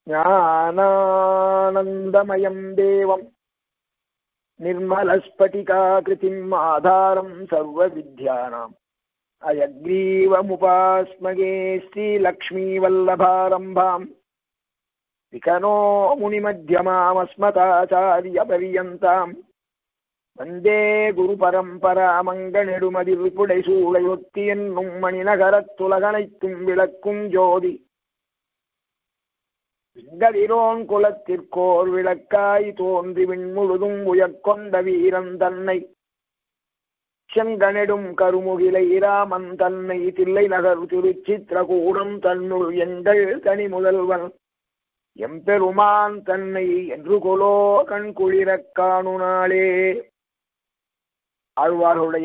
ज्ञानानन्दमयम् देवम् निर्मलस्फटिकाकृतिम् आधारम् सर्वविद्यानाम् अयग्रीवमुपास्मगे श्रीलक्ष्मीवल्लभारम्भाम् विकनो मुनिमध्यमामस्मताचार्यपर्यन्ताम् வந்தே குரு பரம்பராமங்கனெடுமதில் புடைசூழையொத்தி என்னும் மணிநகரத்துலகனைத்தும் விளக்கும் ஜோதி விங்கதிரோன் குலத்திற்கோர் விளக்காய் தோன்றி விண்முழுதும் உயர்கொண்ட வீரன் தன்னை செங்கனெடும் கருமுகிலை ராமன் தன்னை தில்லை நகர் திருச்சித்திரகூடம் தன்னுள் எங்கள் தனி முதல்வன் எம்பெருமான் தன்னை என்று கொலோ கண் குளிரக் காணு நாளே ஆழ்வார்களுடைய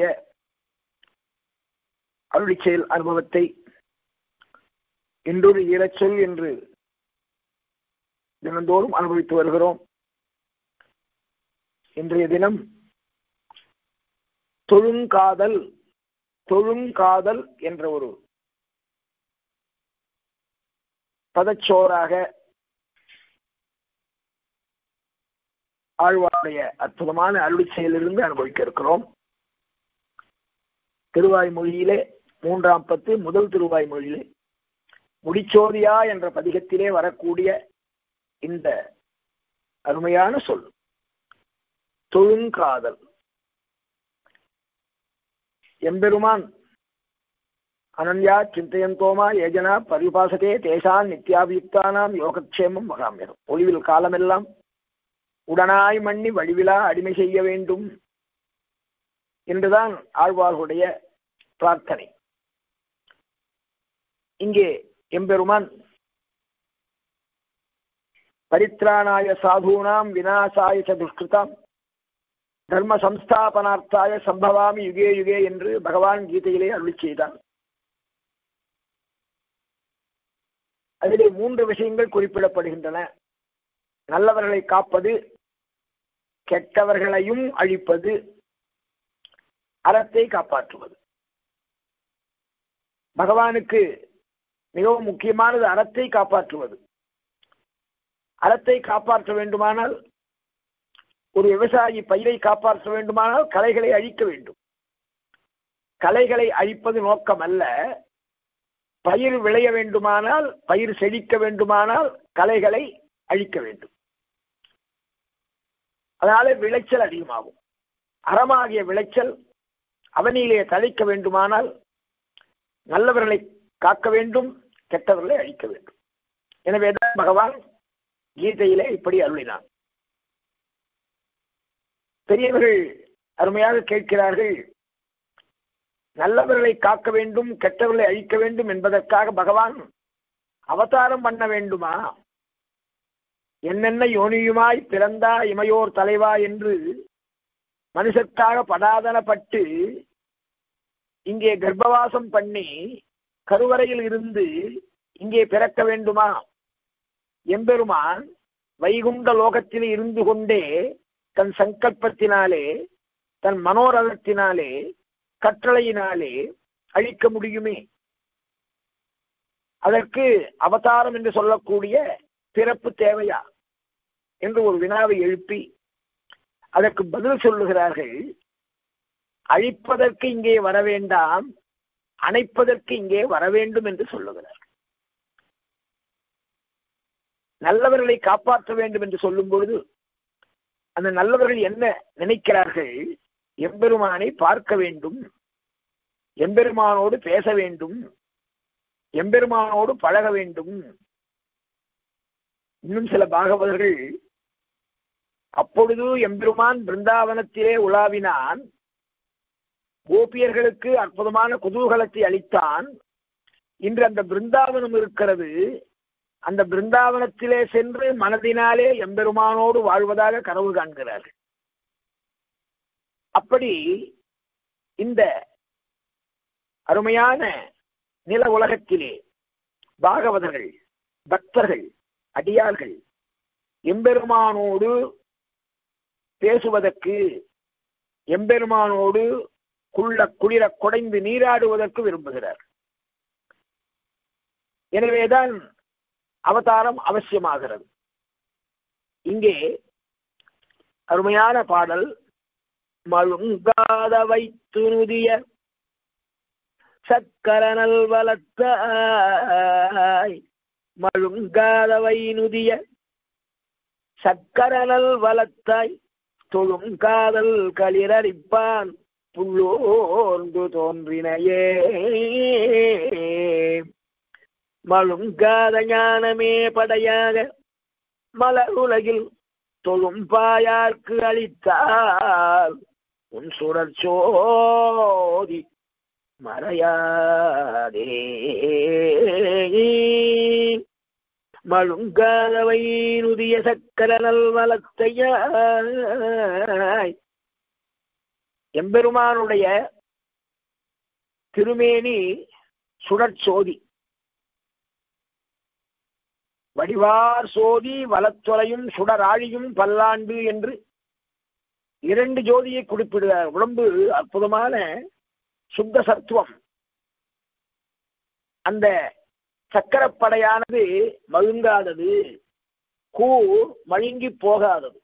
அருளிச்செயல் அனுபவத்தை இன்றொரு ஈரச்சொல் என்று தினந்தோறும் அனுபவித்து வருகிறோம் இன்றைய தினம் தொழுங்காதல் தொழுங்காதல் என்ற ஒரு பதச்சோராக ஆழ்வாருடைய அற்புதமான அருளி செயலிலிருந்து அனுபவிக்க இருக்கிறோம் திருவாய்மொழியிலே மூன்றாம் பத்து முதல் திருவாய்மொழியிலே முடிச்சோதியா என்ற பதிகத்திலே வரக்கூடிய இந்த அருமையான சொல் தொழுங்காதல் எம்பெருமான் அனன்யா சிந்தையந்தோமா ஏஜனா பரிபாசத்தே தேசான் நித்யாபியுக்தானாம் யோகக்ஷேமம் மகாமியம் ஒளிவில் காலமெல்லாம் உடனாய் மண்ணி வடிவிலா அடிமை செய்ய வேண்டும் என்றுதான் ஆழ்வார்களுடைய பிரார்த்தனை இங்கே எம்பெருமான் பரித்ராணாய சாதூனாம் விநாசாய ச துஷ்கிருதாம் தர்ம சம்ஸ்தாபனார்த்தாய சம்பவாமி யுகே யுகே என்று பகவான் கீதையிலே அருளி செய்தான் அதிலே மூன்று விஷயங்கள் குறிப்பிடப்படுகின்றன நல்லவர்களை காப்பது கெட்டவர்களையும் அழிப்பது அறத்தை காப்பாற்றுவது பகவானுக்கு மிகவும் முக்கியமானது அறத்தை காப்பாற்றுவது அறத்தை காப்பாற்ற வேண்டுமானால் ஒரு விவசாயி பயிரை காப்பாற்ற வேண்டுமானால் கலைகளை அழிக்க வேண்டும் கலைகளை அழிப்பது நோக்கம் அல்ல பயிர் விளைய வேண்டுமானால் பயிர் செழிக்க வேண்டுமானால் கலைகளை அழிக்க வேண்டும் அதனால விளைச்சல் அதிகமாகும் அறமாகிய விளைச்சல் அவனிலே தழைக்க வேண்டுமானால் நல்லவர்களை காக்க வேண்டும் கெட்டவர்களை அழிக்க வேண்டும் எனவேதான் பகவான் கீதையிலே இப்படி அருளினான் பெரியவர்கள் அருமையாக கேட்கிறார்கள் நல்லவர்களை காக்க வேண்டும் கெட்டவர்களை அழிக்க வேண்டும் என்பதற்காக பகவான் அவதாரம் பண்ண வேண்டுமா என்னென்ன யோனியுமாய் பிறந்தா இமையோர் தலைவா என்று மனுஷற்காக படாதனப்பட்டு இங்கே கர்ப்பவாசம் பண்ணி கருவறையில் இருந்து இங்கே பிறக்க வேண்டுமா எம்பெருமான் வைகுண்ட லோகத்தில் இருந்து கொண்டே தன் சங்கல்பத்தினாலே தன் மனோரதத்தினாலே கட்டளையினாலே அழிக்க முடியுமே அதற்கு அவதாரம் என்று சொல்லக்கூடிய பிறப்பு தேவையா என்று ஒரு வினாவை எழுப்பி அதற்கு பதில் சொல்லுகிறார்கள் அழிப்பதற்கு இங்கே வர வேண்டாம் அணைப்பதற்கு இங்கே வர வேண்டும் என்று சொல்லுகிறார் நல்லவர்களை காப்பாற்ற வேண்டும் என்று சொல்லும் பொழுது அந்த நல்லவர்கள் என்ன நினைக்கிறார்கள் எம்பெருமானை பார்க்க வேண்டும் எம்பெருமானோடு பேச வேண்டும் எம்பெருமானோடு பழக வேண்டும் இன்னும் சில பாகவதர்கள் அப்பொழுது எம்பெருமான் பிருந்தாவனத்திலே உலாவினான் கோபியர்களுக்கு அற்புதமான குதூகலத்தை அளித்தான் இன்று அந்த பிருந்தாவனம் இருக்கிறது அந்த பிருந்தாவனத்திலே சென்று மனதினாலே எம்பெருமானோடு வாழ்வதாக கனவு காண்கிறார்கள் அப்படி இந்த அருமையான நில உலகத்திலே பாகவதர்கள் பக்தர்கள் அடியார்கள் எம்பெருமானோடு பேசுவதற்கு எம்பெருமானோடு குள்ள குளிர குடைந்து நீராடுவதற்கு விரும்புகிறார் எனவேதான் அவதாரம் அவசியமாகிறது இங்கே அருமையான பாடல் மழுங்காத வைத்து நுதிய சக்கரனல் வளத்தாய் மழுங்காதவை நுதிய சக்கரனல் வளத்தாய் தொழும் காதல் களிரடிப்பான் புள்ளோர்ந்து தோன்றினையே மழுங்காத ஞானமே படையாக மலர் உலகில் தொழும் பாயார்க்கு அளித்தால் உன் சுடர் சோதி மறையாதே மழுங்காதவை நுதிய சக்கர நல்வலத்தையாய் எம்பெருமானுடைய திருமேனி சுடற்சோதி வடிவார் சோதி வலத்துறையும் சுடராழியும் பல்லாண்டு என்று இரண்டு ஜோதியை குறிப்பிடுகிறார் உடம்பு அற்புதமான சுத்த சத்துவம் அந்த சக்கரப்படையானது மழுங்காதது கூ மழுங்கி போகாதது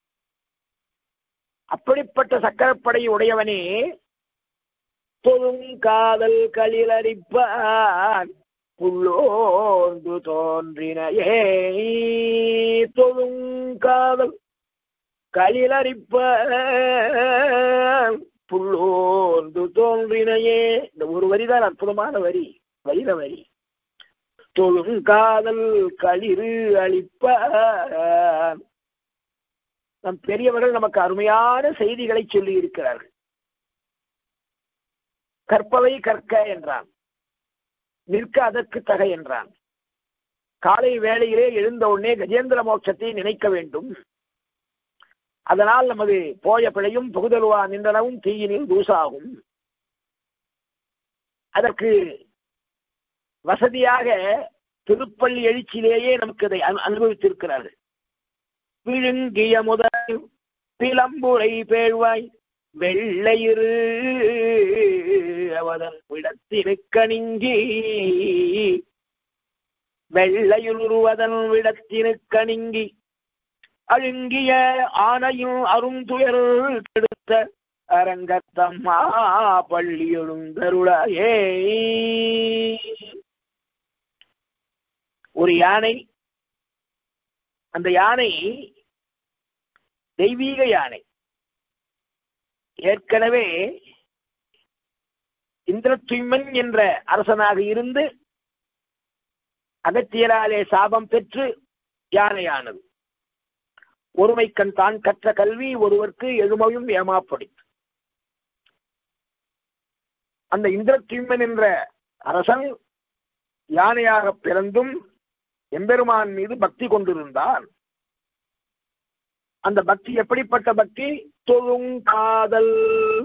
அப்படிப்பட்ட சக்கரப்படை உடையவனே தொழும் காதல் களிலரிப்பான் புள்ளோந்து தோன்றினையே தொழும் காதல் களிலரிப்பான் புள்ளோந்து தோன்றினையே இந்த ஒரு வரிதான் அற்புதமான வரி வைர வரி தொழும் காதல் களிறு அளிப்பான் நம் பெரியவர்கள் நமக்கு அருமையான செய்திகளை சொல்லி இருக்கிறார்கள் கற்பவை கற்க என்றான் நிற்க அதற்கு தக என்றான் காலை வேளையிலே எழுந்த உடனே கஜேந்திர மோட்சத்தை நினைக்க வேண்டும் அதனால் நமது போய பிழையும் புகுதலுவா நின்றனவும் தீயினில் தூசாகும் அதற்கு வசதியாக திருப்பள்ளி எழுச்சியிலேயே நமக்கு இதை அனுபவித்திருக்கிறார்கள் விழுங்கிய முதல் பிளம்புரை பேழ்வாய் வெள்ளையிரு அவதன் விடத்தினுக்க நீங்கி வெள்ளையுருவதன் விடத்தினுக்க நீங்கி அழுங்கிய ஆனையும் அருந்துயர் கெடுத்த அரங்கத்தம்மா பள்ளி எழுந்தருளையே ஒரு யானை அந்த யானை தெய்வீக யானை ஏற்கனவே இந்திரத்துய்மன் என்ற அரசனாக இருந்து அகத்தியராலே சாபம் பெற்று யானையானது ஒருமை கண் தான் கற்ற கல்வி ஒருவருக்கு எழுமையும் ஏமாப்படித்து அந்த இந்திரத்துய்மன் என்ற அரசன் யானையாக பிறந்தும் எம்பெருமான் மீது பக்தி கொண்டிருந்தான் அந்த பக்தி எப்படிப்பட்ட பக்தி தொழும் காதல்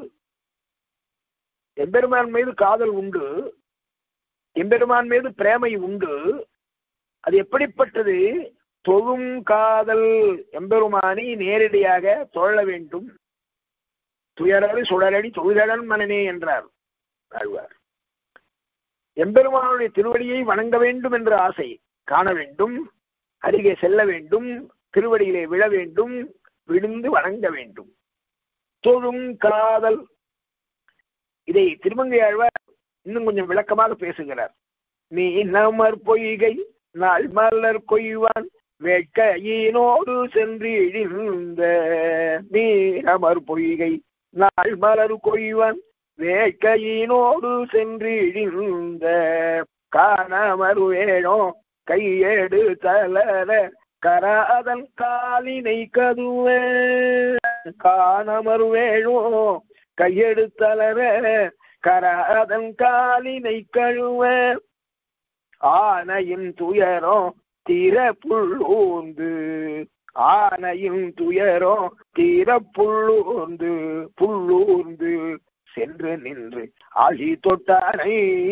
எம்பெருமான் மீது காதல் உண்டு எம்பெருமான் மீது பிரேமை உண்டு அது எப்படிப்பட்டது தொழும் காதல் எம்பெருமானை நேரடியாக தொழ வேண்டும் துயரறு சுடரடி தொழுதடன் மனனே என்றார் ஆழ்வார் எம்பெருமானுடைய திருவடியை வணங்க வேண்டும் என்ற ஆசை காண வேண்டும் அருகே செல்ல வேண்டும் திருவடியிலே விழ வேண்டும் விழுந்து வணங்க வேண்டும் தொழும் காதல் இதை திருமங்கை ஆழ்வார் இன்னும் கொஞ்சம் விளக்கமாக பேசுகிறார் நீ நமர் பொய்கை நாள் மலர் கொய்வான் வேட்கையினோடு சென்று இழிந்த நீ நமர் பொய்கை நாள் மலர் கொய்வான் வேட்கையினோடு சென்று இழிந்த காணமர் வேணோ கையேடு தளர கராதன் காலினை கதுவ காணமர் வேணோ கையெடுத்தளர கராதன் காலினை கழுவ ஆனையின் துயரோ தீர புள்ளூந்து ஆனையின் துயரோ தீர புள்ளூந்து புள்ளூர்ந்து சென்று நின்று ஆழி தொட்டானை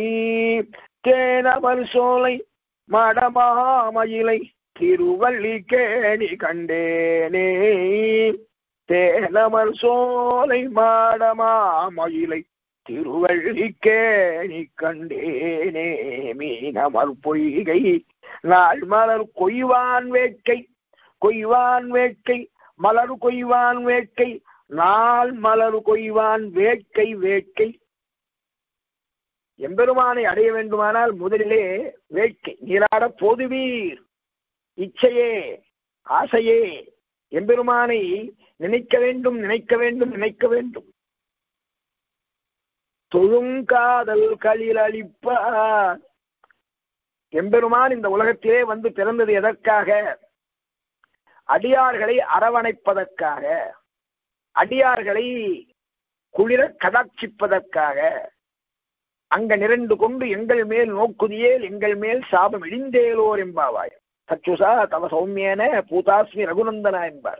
தேனவர் சோலை மடமாமயிலை திருவள்ளி கேணி கண்டேனே தேனமர் சோலை மாடமாமயிலை திருவள்ளிக்கே நீ கண்டேனே மீனமர் பொய்கை நாள் மலர் கொய்வான் வேட்கை கொய்வான் வேட்கை மலர் கொய்வான் வேட்கை நாள் மலர் கொய்வான் வேட்கை வேட்கை எம்பெருமானை அடைய வேண்டுமானால் முதலிலே வேட்கை நீராட போதுவீர் இச்சையே ஆசையே எம்பெருமானை நினைக்க வேண்டும் நினைக்க வேண்டும் நினைக்க வேண்டும் தொழுங்காதல் களில் அளிப்பார் எம்பெருமான் இந்த உலகத்திலே வந்து பிறந்தது எதற்காக அடியார்களை அரவணைப்பதற்காக அடியார்களை குளிர கடாட்சிப்பதற்காக அங்க நிரண்டு கொண்டு எங்கள் மேல் நோக்குதியேல் எங்கள் மேல் சாபம் இழிந்தேலோர் என்பாவாய் சச்சுசா தவ சௌமியன பூதாஸ்மி ரகுநந்தனா என்பார்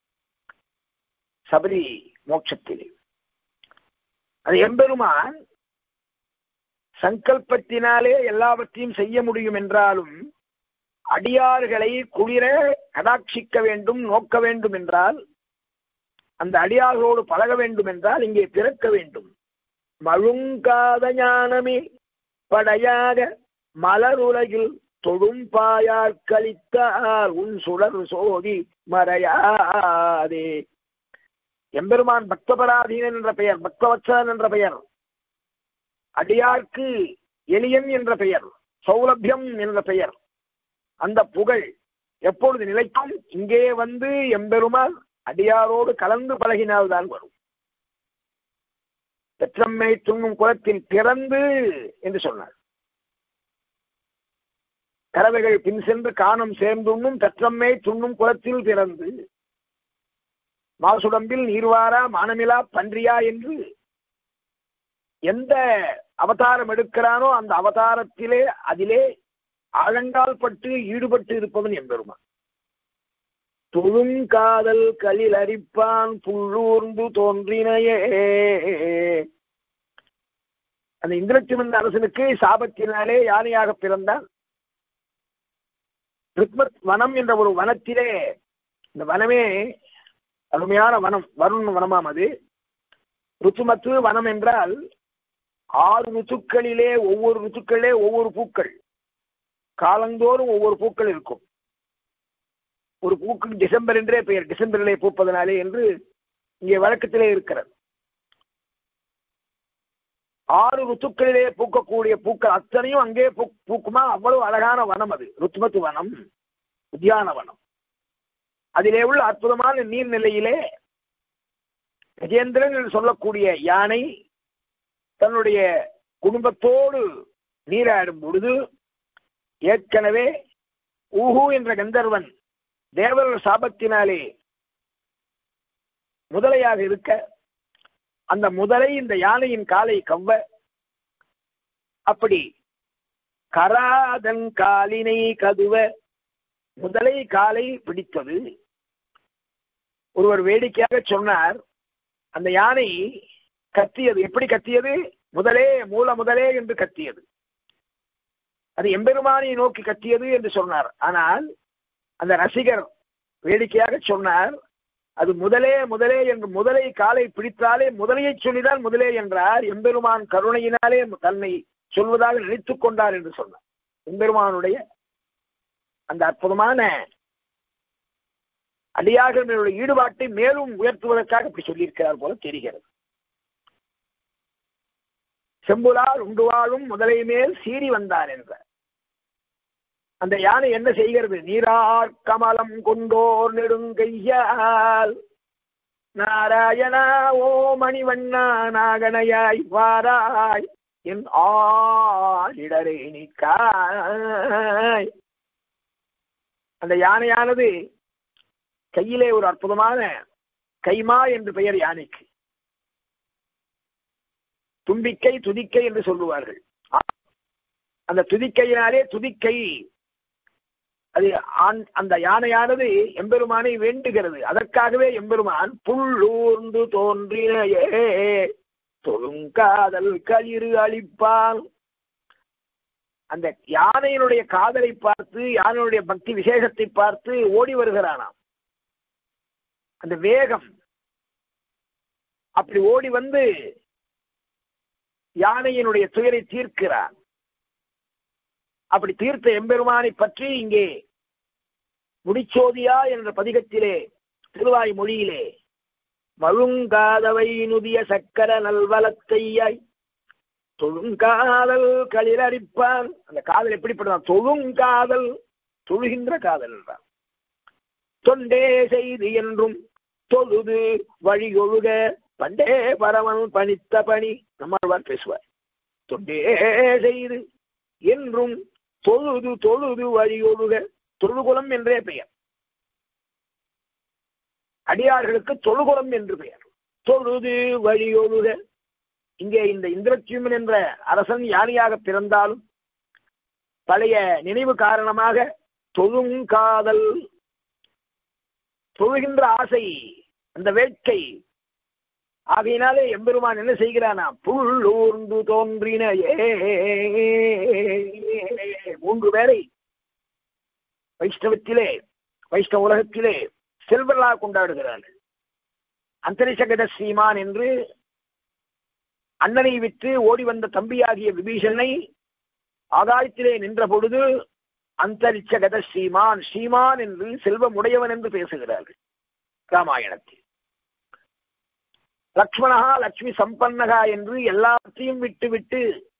சபரி மோட்சத்திலே அது எம்பெருமான் சங்கல்பத்தினாலே எல்லாவற்றையும் செய்ய முடியும் என்றாலும் அடியார்களை குளிர கடாட்சிக்க வேண்டும் நோக்க வேண்டும் என்றால் அந்த அடியார்களோடு பழக வேண்டும் என்றால் இங்கே பிறக்க வேண்டும் மழுங்காத ஞானமே படையாக மலருலகில் தொழும்பாயார் கழித்தார் உன் சுடர் சோதி மறையாதே எம்பெருமான் பக்தபராதீனன் என்ற பெயர் பக்தவத்சன் என்ற பெயர் அடியார்க்கு எளியன் என்ற பெயர் சௌலபியம் என்ற பெயர் அந்த புகழ் எப்பொழுது நிலைக்கும் இங்கே வந்து எம்பெருமான் அடியாரோடு கலந்து பழகினால்தான் வரும் பெற்றம்மை துண்ணும் குலத்தில் பிறந்து என்று சொன்னார் கறவைகள் பின் சென்று காணம் சேர்ந்துண்ணும் பெற்றம்மை துண்ணும் குலத்தில் பிறந்து மாசுடம்பில் நீர்வாரா மானமிலா பன்றியா என்று எந்த அவதாரம் எடுக்கிறானோ அந்த அவதாரத்திலே அதிலே ஆழங்கால் பட்டு ஈடுபட்டு இருப்பவன் எம்பெருமான் தொழுங்காதல் களில் அரிப்பான் புள்ளூர்ந்து தோன்றினையே அந்த இந்திரச்சிமந்த அரசனுக்கு சாபத்தினாலே யானையாக பிறந்தான் ரித்மத் வனம் என்ற ஒரு வனத்திலே இந்த வனமே அருமையான வனம் வருண் வனமாம் அது ருத்துமத்து வனம் என்றால் ஆறு ருத்துக்களிலே ஒவ்வொரு ருத்துக்களிலே ஒவ்வொரு பூக்கள் காலந்தோறும் ஒவ்வொரு பூக்கள் இருக்கும் ஒரு பூக்கு டிசம்பர் என்றே பெயர் டிசம்பரிலே பூப்பதனாலே என்று இங்கே வழக்கத்திலே இருக்கிறது ஆறு ருத்துக்களிலே பூக்கக்கூடிய பூக்கள் அத்தனையும் அங்கே பூக்குமா அவ்வளவு அழகான வனம் அது ருத்மத்து வனம் உத்தியான வனம் அதிலே உள்ள அற்புதமான நீர்நிலையிலே கஜேந்திரன் என்று சொல்லக்கூடிய யானை தன்னுடைய குடும்பத்தோடு நீராடும் பொழுது ஏற்கனவே ஊஹு என்ற கந்தர்வன் தேவர்கள் சாபத்தினாலே முதலையாக இருக்க அந்த முதலை இந்த யானையின் காலை கவ்வ அப்படி கராதன் காலினை கதுவ முதலை காலை பிடித்தது ஒருவர் வேடிக்கையாக சொன்னார் அந்த யானை கத்தியது எப்படி கத்தியது முதலே மூல முதலே என்று கத்தியது அது எம்பெருமானை நோக்கி கத்தியது என்று சொன்னார் ஆனால் அந்த ரசிகர் வேடிக்கையாக சொன்னார் அது முதலே முதலே என்று முதலை காலை பிடித்தாலே முதலையை சொல்லிதான் முதலே என்றார் எம்பெருமான் கருணையினாலே தன்னை சொல்வதாக நினைத்துக் கொண்டார் என்று சொன்னார் எம்பெருமானுடைய அந்த அற்புதமான அடியார்களுடைய ஈடுபாட்டை மேலும் உயர்த்துவதற்காக இப்படி சொல்லியிருக்கிறார் போல தெரிகிறது செம்புலால் உண்டு வாழும் முதலை மேல் சீறி வந்தார் என்ற அந்த யானை என்ன செய்கிறது நீரார் கமலம் கொண்டோர் நெடுங்கையால் நாராயணா ஓ மணிவண்ணா நாகனையாய் வாராய் என் ஆடிடரே நீக்காய் அந்த யானையானது கையிலே ஒரு அற்புதமான கைமா என்று பெயர் யானைக்கு தும்பிக்கை துதிக்கை என்று சொல்லுவார்கள் அந்த துதிக்கையினாலே துதிக்கை அது அந்த யானையானது எம்பெருமானை வேண்டுகிறது அதற்காகவே எம்பெருமான் புள்ளூர்ந்து தோன்றினையே தொழுங்காதல் களிறு அளிப்பான் அந்த யானையினுடைய காதலை பார்த்து யானையுடைய பக்தி விசேஷத்தை பார்த்து ஓடி வருகிறானாம் அந்த வேகம் அப்படி ஓடி வந்து யானையினுடைய துயரை தீர்க்கிறான் அப்படி தீர்த்த எம்பெருமானை பற்றி இங்கே முடிச்சோதியா என்ற பதிகத்திலே திருவாய் மொழியிலே மழுங்காதவை நுதிய சக்கர நல்வலத்தையாய் தொழுங்காதல் களிரடிப்பான் அந்த காதல் எப்படிப்பட்டதான் தொழுங்காதல் தொழுகின்ற காதல் என்றான் தொண்டே செய்து என்றும் தொழுது வழி ஒழுக பண்டே பரமன் பணித்த பணி நம்மாழ்வார் பேசுவார் தொண்டே செய்து என்றும் தொழுது தொழுது வழி ஒழுக தொழுகுலம் என்றே பெயர் அடியார்களுக்கு தொழுகுலம் என்று பெயர் தொழுது வழி ஒழுக இங்கே இந்த இந்திரத்யுமன் என்ற அரசன் யானையாக பிறந்தாலும் பழைய நினைவு காரணமாக தொழுங்காதல் தொழுகின்ற ஆசை அந்த வேட்கை ஆகையினாலே எம்பெருமான் என்ன செய்கிறானா புல்லூர்ந்து தோன்றின மூன்று பேரை வைஷ்ணவத்திலே வைஷ்ணவ உலகத்திலே செல்வர்களாக கொண்டாடுகிறார்கள் அந்தரிஷகத ஸ்ரீமான் என்று அண்ணனை விட்டு ஓடி வந்த தம்பியாகிய விபீஷனை ஆகாயத்திலே நின்ற பொழுது அந்தரிச்சகத ஸ்ரீமான் ஸ்ரீமான் என்று செல்வம் உடையவன் என்று பேசுகிறார்கள் ராமாயணத்தில் லக்ஷ்மணா லட்சுமி சம்பன்னகா என்று எல்லாத்தையும் விட்டு விட்டு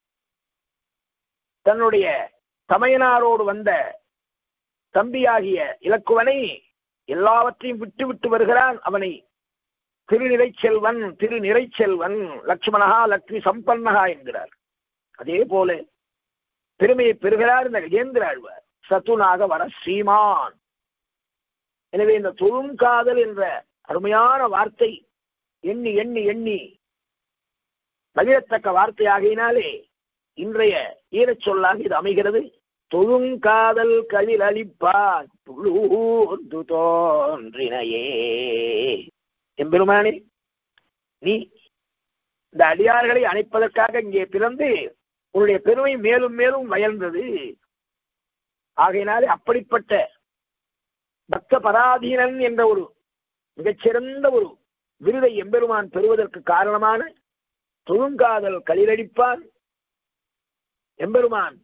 தன்னுடைய தமையனாரோடு வந்த தம்பியாகிய இலக்குவனை எல்லாவற்றையும் விட்டு விட்டு வருகிறான் அவனை திருநிறை செல்வன் திருநிறை செல்வன் லக்ஷ்மணஹா லக்ஷ்மி சம்பன்னகா என்கிறார் அதே போல பெருமையை பெறுகிறார் இந்த கஜேந்திர ஆழ்வார் சத்துனாக வர ஸ்ரீமான் எனவே இந்த தொழுங்காதல் என்ற அருமையான வார்த்தை எண்ணி எண்ணி எண்ணி மகிழத்தக்க வார்த்தையாகினாலே இன்றைய ஈரச் சொல்லாக இது அமைகிறது தொழுங்காதல் கழில் அளிப்பார் துளூர்ந்து தோன்றினையே எம்பெருமானே நீ இந்த அடியார்களை அணைப்பதற்காக இங்கே பிறந்து உன்னுடைய பெருமை மேலும் மேலும் வயர்ந்தது ஆகையினாலே அப்படிப்பட்ட பக்த பராதீனன் என்ற ஒரு மிகச்சிறந்த ஒரு விருதை எம்பெருமான் பெறுவதற்கு காரணமான தொழுங்காதல் களிரடிப்பான் எம்பெருமான்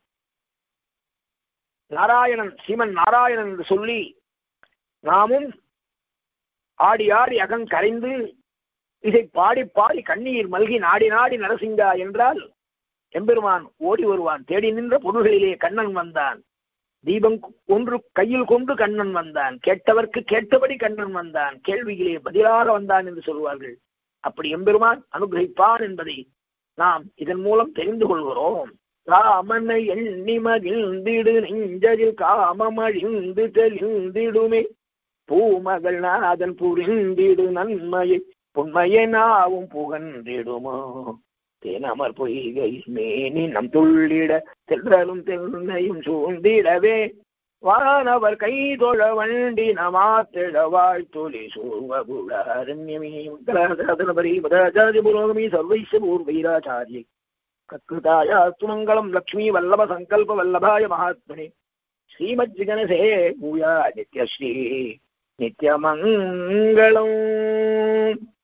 நாராயணன் சீமன் நாராயணன் என்று சொல்லி நாமும் ஆடி ஆடி அகங் கரைந்து இதை பாடி பாடி கண்ணீர் மல்கி நாடி நாடி நரசிங்கா என்றால் எம்பெருமான் ஓடி வருவான் தேடி நின்ற பொருள்களிலே கண்ணன் வந்தான் தீபம் ஒன்று கையில் கொண்டு கண்ணன் வந்தான் கேட்டவர்க்கு கேட்டபடி கண்ணன் வந்தான் கேள்வியிலே பதிலாக வந்தான் என்று சொல்வார்கள் அப்படி எம்பெருமான் அனுகிரகிப்பான் என்பதை நாம் இதன் மூலம் தெரிந்து கொள்கிறோம் ராமனை எண்ணி மகிழ்ந்திடு நெஞ்சதில் காமமழிந்து தெளிந்திடுமே பூமகள் நாதன் புரிந்திடு நன்மையை புண்மையை நாவும் புகன்றிடுமோ தேனமர் பொய்கையில் மேனி நம் துள்ளிட தென்றலும் தென்னையும் சூழ்ந்திடவே வானவர் கை தொழ வண்டி நமாத்திட வாழ்த்தொலி சூர்வகுடாரண்யமே மங்களாதனபரி மதாச்சாரிய புரோகமி சர்வைச பூர்வைராச்சாரியை கத்ருதாயாஸ்து மங்களம் லக்ஷ்மி வல்லப சங்கல்ப வல்லபாய மகாத்மனே ஸ்ரீமஜ்ஜிகனசே பூயா நித்யஸ்ரீ நித்யமங்களம்